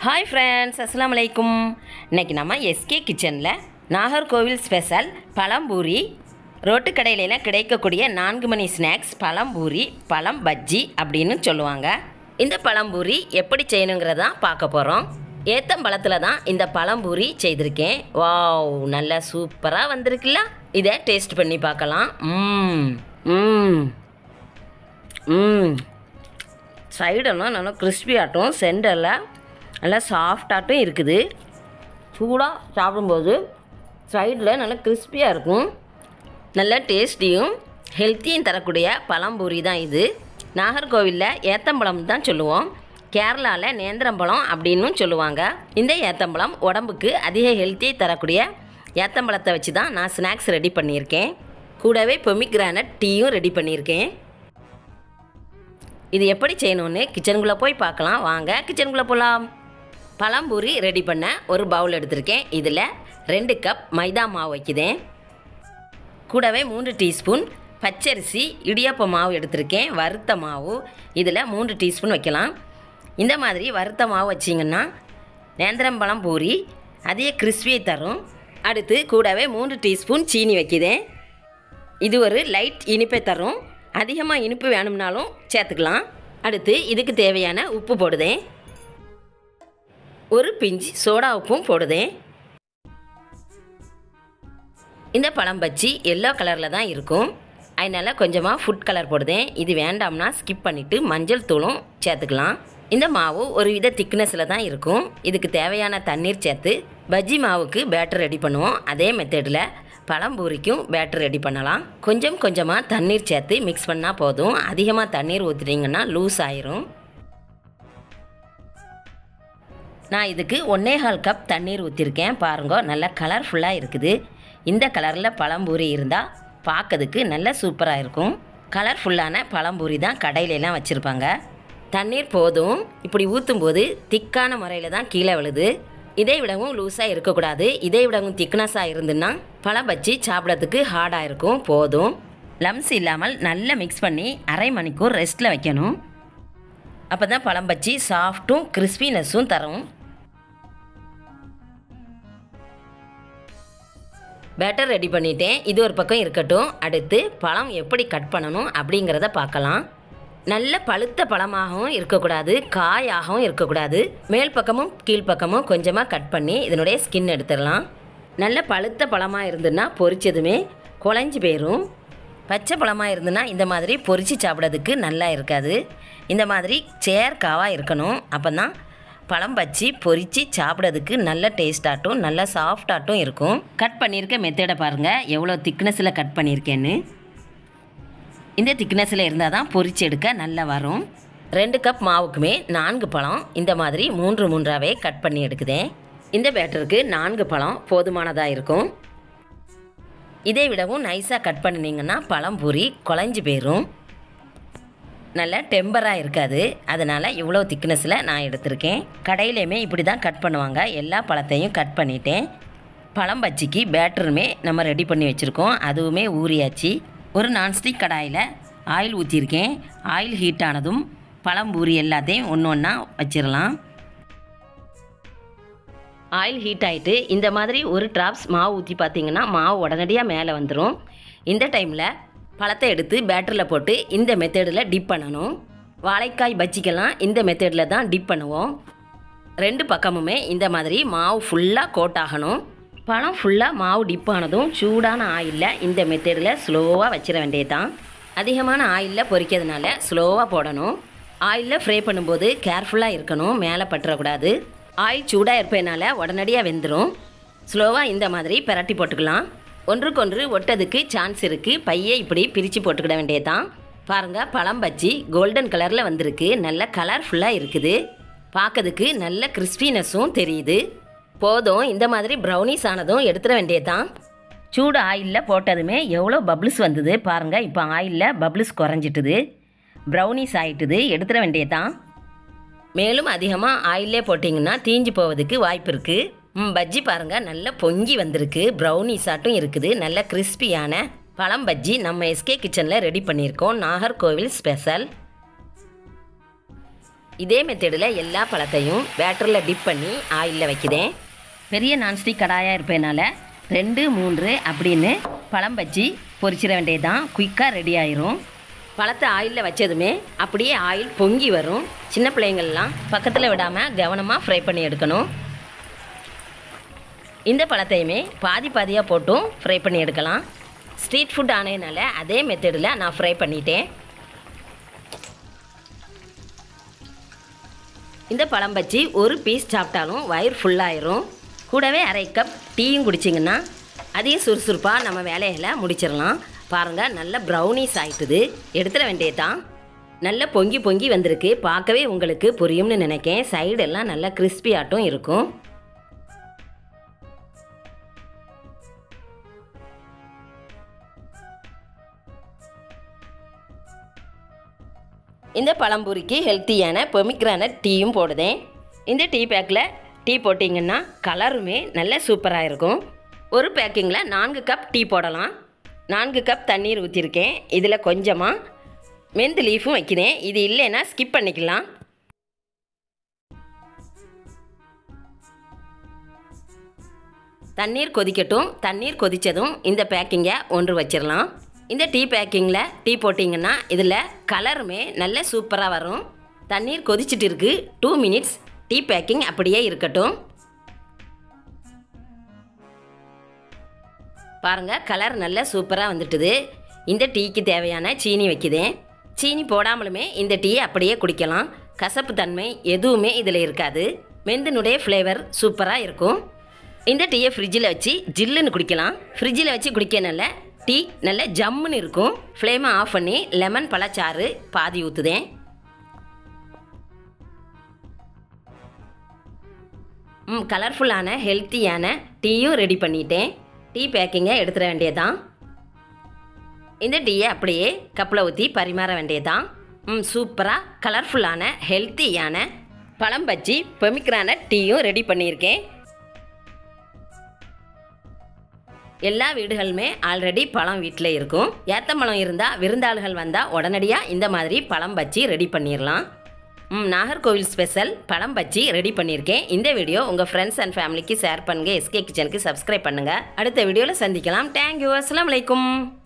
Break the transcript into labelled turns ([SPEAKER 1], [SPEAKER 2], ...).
[SPEAKER 1] hi friends அஸ்ஸலாமு அலைக்கும் இன்னைக்கு நம்ம எஸ்கே கிச்சனில் நாகர்கோவில் ஸ்பெஷல் பழம்பூரி ரோட்டு கடையிலலாம் கிடைக்கக்கூடிய நான்கு மணி ஸ்நாக்ஸ் பழம்பூரி பழம் பஜ்ஜி அப்படின்னு சொல்லுவாங்க இந்த பழம்பூரி எப்படி செய்யணுங்கிறதான் பார்க்க போகிறோம் ஏத்தம்பழத்தில் தான் இந்த பழம்பூரி செய்திருக்கேன் வாவ் நல்லா சூப்பராக வந்திருக்குல்ல இதை டேஸ்ட் பண்ணி பார்க்கலாம் ம் ம் ம் சைடெல்லாம் நல்லா crispy ஆட்டும் சென்டரில் நல்லா சாஃப்டாட்டும் இருக்குது சூடாக சாப்பிடும்போது சைடில் நல்லா கிறிஸ்பியாக இருக்கும் நல்ல டேஸ்டியும் ஹெல்த்தியும் தரக்கூடிய பழம்பூரி தான் இது நாகர்கோவிலில் ஏத்தம்பழம் தான் சொல்லுவோம் கேரளாவில் நேந்திரம்பழம் அப்படின்னும் சொல்லுவாங்க இந்த ஏத்தம்பழம் உடம்புக்கு அதிக ஹெல்த்தியை தரக்கூடிய ஏத்தம்பழத்தை வச்சு தான் நான் ஸ்நாக்ஸ் ரெடி பண்ணியிருக்கேன் கூடவே பொமிக்ரானட் டீயும் ரெடி பண்ணியிருக்கேன் இது எப்படி செய்யணும்னு கிச்சனுக்குள்ளே போய் பார்க்கலாம் வாங்க கிச்சனுக்குள்ளே போகலாம் பழம்பூரி ரெடி பண்ண ஒரு பவுல் எடுத்திருக்கேன் இதில் ரெண்டு கப் மைதா மாவு வைக்குதேன் கூடவே மூன்று டீஸ்பூன் பச்சரிசி இடியாப்ப மாவு எடுத்திருக்கேன் வறுத்த மாவு இதில் மூன்று டீஸ்பூன் வைக்கலாம் இந்த மாதிரி வறுத்த மாவு வச்சிங்கன்னா நேந்திரம்பழம் பூரி அதிக கிறிஸ்பியை தரும் அடுத்து கூடவே மூன்று டீஸ்பூன் சீனி வைக்குதேன் இது ஒரு லைட் இனிப்பை தரும் அதிகமாக இனிப்பு வேணும்னாலும் சேர்த்துக்கலாம் அடுத்து இதுக்கு தேவையான உப்பு போடுதேன் ஒரு பிஞ்சு சோடா உப்பும் போடுதேன் இந்த பழம் பச்சி எல்லோ கலரில் தான் இருக்கும் அதனால் கொஞ்சமாக ஃபுட் கலர் போடுதேன் இது வேண்டாம்னா ஸ்கிப் பண்ணிவிட்டு மஞ்சள் தூளும் சேர்த்துக்கலாம் இந்த மாவு ஒரு வித திக்னஸில் தான் இருக்கும் இதுக்கு தேவையான தண்ணீர் சேர்த்து பஜ்ஜி மாவுக்கு பேட்டர் ரெடி பண்ணுவோம் அதே மெத்தடில் பழம்பூரிக்கும் பேட்டர் ரெடி பண்ணலாம் கொஞ்சம் கொஞ்சமாக தண்ணீர் சேர்த்து மிக்ஸ் பண்ணால் போதும் அதிகமாக தண்ணீர் ஊற்றுனீங்கன்னா லூஸ் ஆயிரும் நான் இதுக்கு ஒன்னே கால் கப் தண்ணீர் ஊற்றிருக்கேன் பாருங்க நல்லா கலர்ஃபுல்லாக இருக்குது இந்த கலரில் பழம்பூரி இருந்தால் பார்க்கறதுக்கு நல்ல சூப்பராக இருக்கும் கலர்ஃபுல்லான பழம்பூரி தான் கடையிலலாம் வச்சுருப்பாங்க தண்ணீர் போதும் இப்படி ஊற்றும்போது திக்கான முறையில் தான் கீழே விழுது இதை விடவும் லூஸாக இருக்கக்கூடாது இதை விடவும் திக்னஸாக இருந்துன்னா பழம் பச்சி சாப்பிட்றதுக்கு ஹார்டாக இருக்கும் போதும் லம்ஸ் இல்லாமல் நல்லா மிக்ஸ் பண்ணி அரை மணிக்கூர் ரெஸ்ட்டில் வைக்கணும் அப்போ தான் பழம் பச்சி சாஃப்ட்டும் கிறிஸ்பினஸும் தரும் பேட்டர் ரெடி பண்ணிட்டேன் இது ஒரு பக்கம் இருக்கட்டும் அடுத்து பழம் எப்படி கட் பண்ணணும் அப்படிங்கிறத பார்க்கலாம் நல்ல பழுத்த பழமாகவும் இருக்கக்கூடாது காயாகவும் இருக்கக்கூடாது மேல் பக்கமும் கீழ்ப்பக்கமும் கொஞ்சமாக கட் பண்ணி இதனுடைய ஸ்கின் எடுத்துடலாம் நல்ல பழுத்த பழமாக இருந்துன்னா பொரிச்சதுமே குழஞ்சி போயிடும் பச்சை பழமாக இருந்துன்னா இந்த மாதிரி பொரிச்சு சாப்பிட்றதுக்கு நல்லா இருக்காது இந்த மாதிரி சேர்க்காவாக இருக்கணும் அப்போ தான் பழம் பச்சி பொரித்து சாப்பிட்றதுக்கு நல்ல டேஸ்டாட்டும் நல்ல சாஃப்டாட்டும் இருக்கும் கட் பண்ணியிருக்க மெத்தடை பாருங்கள் எவ்வளோ திக்னஸில் கட் பண்ணியிருக்கேன்னு இந்த திக்னஸில் இருந்தால் தான் பொரிச்சு எடுக்க நல்லா வரும் ரெண்டு கப் மாவுக்குமே நான்கு பழம் இந்த மாதிரி மூன்று மூன்றாவே கட் பண்ணி எடுக்குதேன் இந்த பேட்டருக்கு நான்கு பழம் போதுமானதாக இருக்கும் இதை விடவும் நைஸாக கட் பண்ணினீங்கன்னா பழம் பூரி குழஞ்சி போயிடும் நல்ல டெம்பராக இருக்காது அதனால் இவ்வளோ திக்னஸில் நான் எடுத்திருக்கேன் கடையிலையுமே இப்படி தான் கட் பண்ணுவாங்க எல்லா பழத்தையும் கட் பண்ணிட்டேன் பழம் பச்சிக்கு பேட்டருமே நம்ம ரெடி பண்ணி வச்சுருக்கோம் அதுவுமே ஊறியாச்சு ஒரு நான்ஸ்டிக் கடாயில் ஆயில் ஊற்றிருக்கேன் ஆயில் ஹீட் ஆனதும் பழம் பூரி எல்லாத்தையும் ஒன்று ஒன்றா வச்சிடலாம் ஆயில் ஹீட் ஆகிட்டு இந்த மாதிரி ஒரு ட்ராப்ஸ் மாவு ஊற்றி பார்த்தீங்கன்னா மாவு உடனடியாக மேலே வந்துடும் இந்த டைமில் பழத்தை எடுத்து பேட்டரில் போட்டு இந்த மெத்தடில் டிப் பண்ணணும் வாழைக்காய் பஜ்ஜிக்கெல்லாம் இந்த மெத்தடில் தான் டிப் பண்ணுவோம் ரெண்டு பக்கமுமே இந்த மாதிரி மாவு ஃபுல்லாக கோட் ஆகணும் பழம் ஃபுல்லாக மாவு டிப் ஆனதும் சூடான ஆயிலில் இந்த மெத்தடில் ஸ்லோவாக வச்சிட வேண்டியது தான் அதிகமான ஆயிலில் பொரிக்கிறதுனால ஸ்லோவாக போடணும் ஆயிலில் ஃப்ரை பண்ணும்போது கேர்ஃபுல்லாக இருக்கணும் மேலே பற்றக்கூடாது ஆயில் சூடாக இருப்பதனால உடனடியாக வெந்துடும் ஸ்லோவாக இந்த மாதிரி பிரட்டி போட்டுக்கலாம் ஒன்றுக்கொன்று ஒட்டதுக்கு சான்ஸ் இருக்குது பையை இப்படி பிரித்து போட்டுக்கிட வேண்டியதான் பாருங்கள் பழம் பச்சி கோல்டன் கலரில் வந்திருக்கு நல்ல கலர்ஃபுல்லாக இருக்குது பார்க்கறதுக்கு நல்ல கிறிஸ்பினஸும் தெரியுது போதும் இந்த மாதிரி ப்ரௌனிஸ் ஆனதும் எடுத்துட வேண்டியதான் சூடு ஆயிலில் போட்டதுமே எவ்வளோ பப்ளிஸ் வந்தது பாருங்கள் இப்போ ஆயிலில் பப்ளிஸ் குறைஞ்சிட்டுது ப்ரௌனிஸ் ஆயிட்டுது எடுத்துட வேண்டியதான் மேலும் அதிகமாக ஆயிலே போட்டிங்கன்னா தீஞ்சு போவதுக்கு வாய்ப்பு இருக்குது ம் பஜ்ஜி பாருங்கள் நல்ல பொங்கி வந்திருக்கு ப்ரௌனிஸாட்டும் இருக்குது நல்ல கிறிஸ்பியான பழம் பஜ்ஜி நம்ம எஸ்கே கிச்சனில் ரெடி பண்ணியிருக்கோம் நாகர்கோவில் ஸ்பெஷல் இதே மெத்தடில் எல்லா பழத்தையும் பேட்டரில் டிப் பண்ணி ஆயிலில் வைக்கிறேன் பெரிய நான்ஸ்டிக் கடாயாக இருப்பேனால ரெண்டு மூன்று அப்படின்னு பழம் வச்சு பொரிச்சிட வேண்டியதுதான் குயிக்காக ரெடி ஆயிரும் பழத்தை ஆயிலில் வச்சதுமே அப்படியே ஆயில் பொங்கி வரும் சின்ன பிள்ளைங்கள்லாம் பக்கத்தில் விடாமல் கவனமாக ஃப்ரை பண்ணி எடுக்கணும் இந்த பழத்தையுமே பாதி பாதியாக போட்டும் ஃப்ரை பண்ணி எடுக்கலாம் ஸ்ட்ரீட் ஃபுட் ஆனதுனால அதே மெத்தடில் நான் ஃப்ரை பண்ணிட்டேன் இந்த பழம் பச்சி ஒரு பீஸ் சாப்பிட்டாலும் வயிறு ஃபுல்லாயிரும் கூடவே அரை கப் டீயும் குடிச்சிங்கன்னா அதையும் சுறுசுறுப்பாக நம்ம வேலைகளை முடிச்சிடலாம் பாருங்கள் நல்ல ப்ரௌனிஸ் ஆயிட்டுது எடுத்துட வேண்டியதுதான் நல்ல பொங்கி பொங்கி வந்திருக்கு பார்க்கவே உங்களுக்கு புரியும்னு நினைக்கேன் சைடெல்லாம் நல்லா crispy ஆட்டும் இருக்கும் இந்த பழம்பூரிக்கு ஹெல்த்தியான பொமிக்ரானட் டீயும் போடுதேன் இந்த டீ பேக்கில் டீ போட்டிங்கன்னா கலருமே நல்ல சூப்பராக இருக்கும் ஒரு பேக்கிங்கில் நான்கு கப் டீ போடலாம் நான்கு கப் தண்ணீர் ஊற்றிருக்கேன் இதில் கொஞ்சமாக மெந்து லீஃபும் வைக்கிறேன் இது இல்லைன்னா ஸ்கிப் பண்ணிக்கலாம் தண்ணீர் கொதிக்கட்டும் தண்ணீர் கொதித்ததும் இந்த பேக்கிங்கை ஒன்று வச்சிடலாம் இந்த டீ பேக்கிங்கில் டீ போட்டிங்கன்னா இதில் கலருமே நல்ல சூப்பராக வரும் தண்ணீர் கொதிச்சிட்டு இருக்கு டூ மினிட்ஸ் டீ பேக்கிங் அப்படியே இருக்கட்டும் பாருங்கள் கலர் நல்ல சூப்பராக வந்துட்டுது இந்த டீக்கு தேவையான சீனி வைக்குதேன் சீனி போடாமலுமே இந்த டீயை அப்படியே குடிக்கலாம் கசப்பு தன்மை எதுவுமே இதில் இருக்காது மெந்தினுடைய ஃப்ளேவர் சூப்பராக இருக்கும் இந்த டீயை ஃப்ரிட்ஜில் வச்சு ஜில்லுன்னு குடிக்கலாம் ஃப்ரிட்ஜில் வச்சு குடிக்கனால டீ நல்ல ஜம்முன்னு இருக்கும் ஃப்ளேமை ஆஃப் பண்ணி லெமன் பழச்சாறு பாதி ஊற்றுதேன் ம் கலர்ஃபுல்லான ஹெல்த்தியான டீயும் ரெடி பண்ணிட்டேன் டீ பேக்கிங்கை எடுத்துட வேண்டியதான் இந்த டீயை அப்படியே கப்பில் ஊற்றி பரிமாற வேண்டியதான் ம் சூப்பராக கலர்ஃபுல்லான ஹெல்த்தியான பழம் பஜ்ஜி பொமிக்ரான டீயும் ரெடி பண்ணியிருக்கேன் எல்லா வீடுகளுமே ஆல்ரெடி பழம் வீட்டில் இருக்கும் ஏத்தம்பழம் இருந்தால் விருந்தாளுகள் வந்தால் உடனடியாக இந்த மாதிரி பழம் பச்சி ரெடி பண்ணிடலாம் ம் நாகர்கோவில் ஸ்பெஷல் பழம் பச்சி ரெடி பண்ணியிருக்கேன் இந்த வீடியோ உங்கள் ஃப்ரெண்ட்ஸ் அண்ட் ஃபேமிலிக்கு ஷேர் பண்ணுங்கள் எஸ்கே கிச்சனுக்கு சப்ஸ்கிரைப் பண்ணுங்கள் அடுத்த வீடியோவில் சந்திக்கலாம் தேங்க்யூ அஸ்லாம் வலைக்கும்